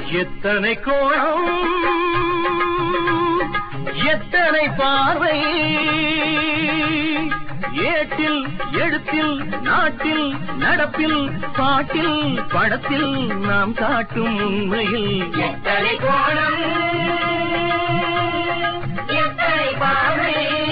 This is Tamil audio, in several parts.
எத்தனை கோணம் எத்தனை பார்வை ஏட்டில் எழுத்தில் நாட்டில் நடப்பில் பாட்டில் படத்தில் நாம் காட்டும் உண்மையில் எத்தனை கோணம் எத்தனை பார்வை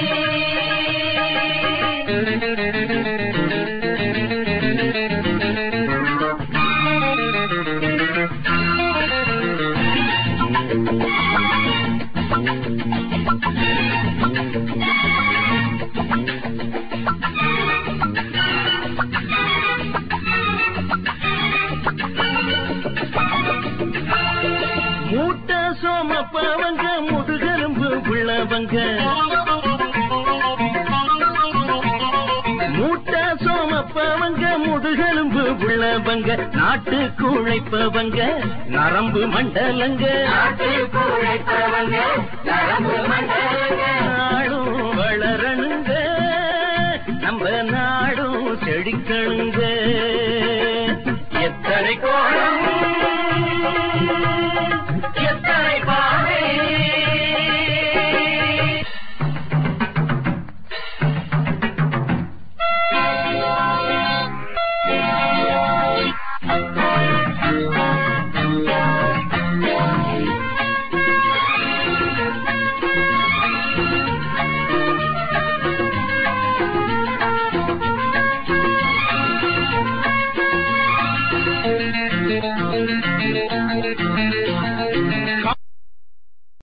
மூட்டை சோமப்பவங்க முதுகெலும்பு உள்ளவங்க மூட்டை சோமப்பவங்க முதுகெலும்பு உள்ளவங்க நாட்டுக்கு உழைப்பவங்க நரம்பு மண்டலங்க நாட்டுக்கு உழைப்பவங்க நரம்பு மண்டலங்க நாடும் வளரணுங்க நம்ம நாடும் செழிக்கணுங்க எத்தனை கோணம் எத்தனை பார்வை